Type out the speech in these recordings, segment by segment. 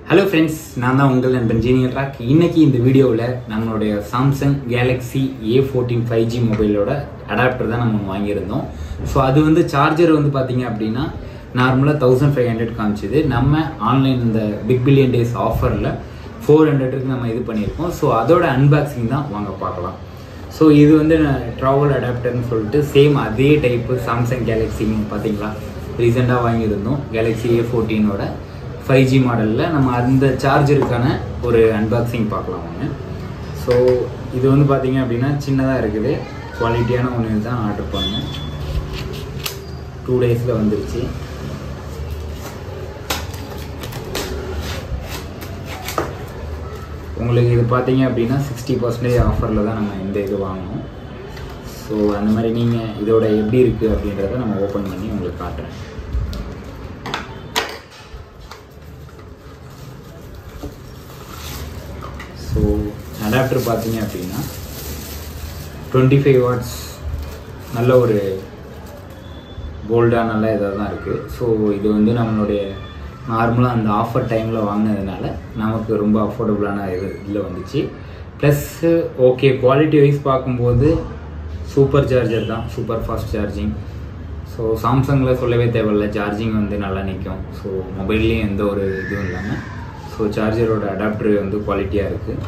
hello friends நான் தான் உங்கள் நண்பன் ஜீனியல் ராக் இன்னைக்கு இந்த வீடியோவில் நம்மளுடைய Samsung Galaxy A fourteen five G மொபைலோட அடாப்டர் தான் நம்ம வாங்கியிருந்தோம் ஸோ அது வந்து சார்ஜர் வந்து பார்த்தீங்க அப்படின்னா நார்மலாக தௌசண்ட் ஃபைவ் ஹண்ட்ரட் காமிச்சிது நம்ம ஆன்லைன் இந்த பிக் பில்லியன் டேஸ் ஆஃபரில் ஃபோர் ஹண்ட்ரடுக்கு நம்ம இது பண்ணியிருக்கோம் ஸோ அதோட அன்பாக்சிங் தான் வாங்க பார்க்கலாம் ஸோ இது வந்து ட்ராவல் அடாப்டர்னு சொல்லிட்டு சேம் அதே டைப்பு சாம்சங் கேலக்ஸி பார்த்தீங்களா ரீசெண்டாக வாங்கியிருந்தோம் கேலக்ஸி ஏ ஃபோர்டீனோட ஃபைவ் ஜி மாடலில் நம்ம அந்த சார்ஜருக்கான ஒரு அன்பாக்சிங் பார்க்கலாம் ஒன்று ஸோ இது வந்து பார்த்தீங்க அப்படின்னா சின்னதாக இருக்குது குவாலிட்டியான ஒன்று தான் ஆர்டர் பண்ணோம் டூ டேஸில் வந்துருச்சு உங்களுக்கு இது பார்த்தீங்க அப்படின்னா சிக்ஸ்டி பர்சன்டேஜ் ஆஃபரில் தான் நம்ம இந்த இது வாங்கினோம் ஸோ அந்த மாதிரி நீங்கள் இதோட எப்படி இருக்குது அப்படின்றத நம்ம ஓப்பன் பண்ணி உங்களுக்கு காட்டுறேன் ஸோ அடாப்டர் பார்த்தீங்க அப்படின்னா டுவெண்ட்டி ஃபைவ் வாட்ஸ் நல்ல ஒரு போல்டாக நல்ல இதாக தான் இருக்குது ஸோ இது வந்து நம்மளுடைய நார்மலாக அந்த ஆஃபர் டைமில் வாங்கினதுனால நமக்கு ரொம்ப அஃபோர்டபுளான இது இதில் வந்துச்சு ப்ளஸ்ஸு ஓகே குவாலிட்டி வைஸ் பார்க்கும்போது சூப்பர் சார்ஜர் தான் சூப்பர் ஃபாஸ்ட் சார்ஜிங் ஸோ சாம்சங்கில் சொல்லவே தேவையில்ல சார்ஜிங் வந்து நல்லா நிற்கும் ஸோ மொபைல்லையும் எந்த ஒரு இதுவும் இல்லாமல் ஸோ சார்ஜரோட அடாப்டர் வந்து குவாலிட்டியாக இருக்குது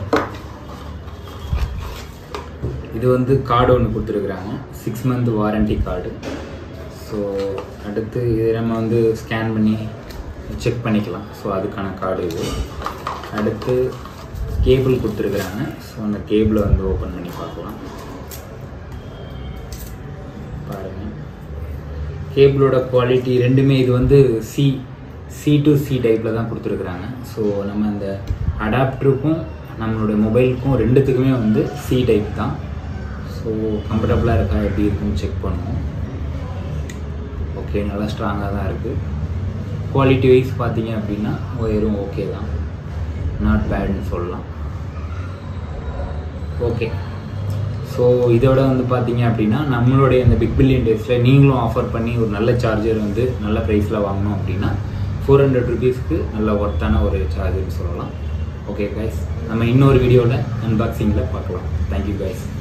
இது வந்து கார்டு ஒன்று கொடுத்துருக்குறாங்க six month warranty card so அடுத்து இது நம்ம வந்து ஸ்கேன் பண்ணி செக் பண்ணிக்கலாம் ஸோ அதுக்கான கார்டு இது அடுத்து கேபிள் கொடுத்துருக்குறாங்க ஸோ அந்த கேபிளை வந்து ஓப்பன் பண்ணி பார்க்கலாம் பாருங்கள் கேபிளோட குவாலிட்டி ரெண்டுமே இது வந்து சி சி டு சி டைப்பில் தான் கொடுத்துருக்குறாங்க ஸோ நம்ம அந்த அடாப்டருக்கும் நம்மளோட மொபைலுக்கும் ரெண்டுத்துக்குமே வந்து சி டைப் தான் ஸோ கம்ஃபர்டபுளாக இருக்கா எப்படி இருக்குன்னு செக் பண்ணுவோம் ஓகே நல்லா ஸ்ட்ராங்காக தான் இருக்குது குவாலிட்டி வைஸ் பார்த்தீங்க அப்படின்னா ஒயரும் ஓகே தான் நாட் பேட்னு சொல்லலாம் ஓகே ஸோ இதோட வந்து பார்த்தீங்க அப்படின்னா நம்மளுடைய இந்த பிக் பில்லியன் டேஸில் நீங்களும் ஆஃபர் பண்ணி ஒரு நல்ல சார்ஜர் வந்து நல்ல ப்ரைஸில் வாங்கணும் அப்படின்னா ஃபோர் ஹண்ட்ரட் ருபீஸ்க்கு நல்ல ஒர்த்தான ஒரு சார்ஜர்னு சொல்லலாம் ஓகே கைஸ் நம்ம இன்னொரு வீடியோவில் அன்பாக்சிங்கில் பார்க்கலாம் தேங்க்யூ கைஸ்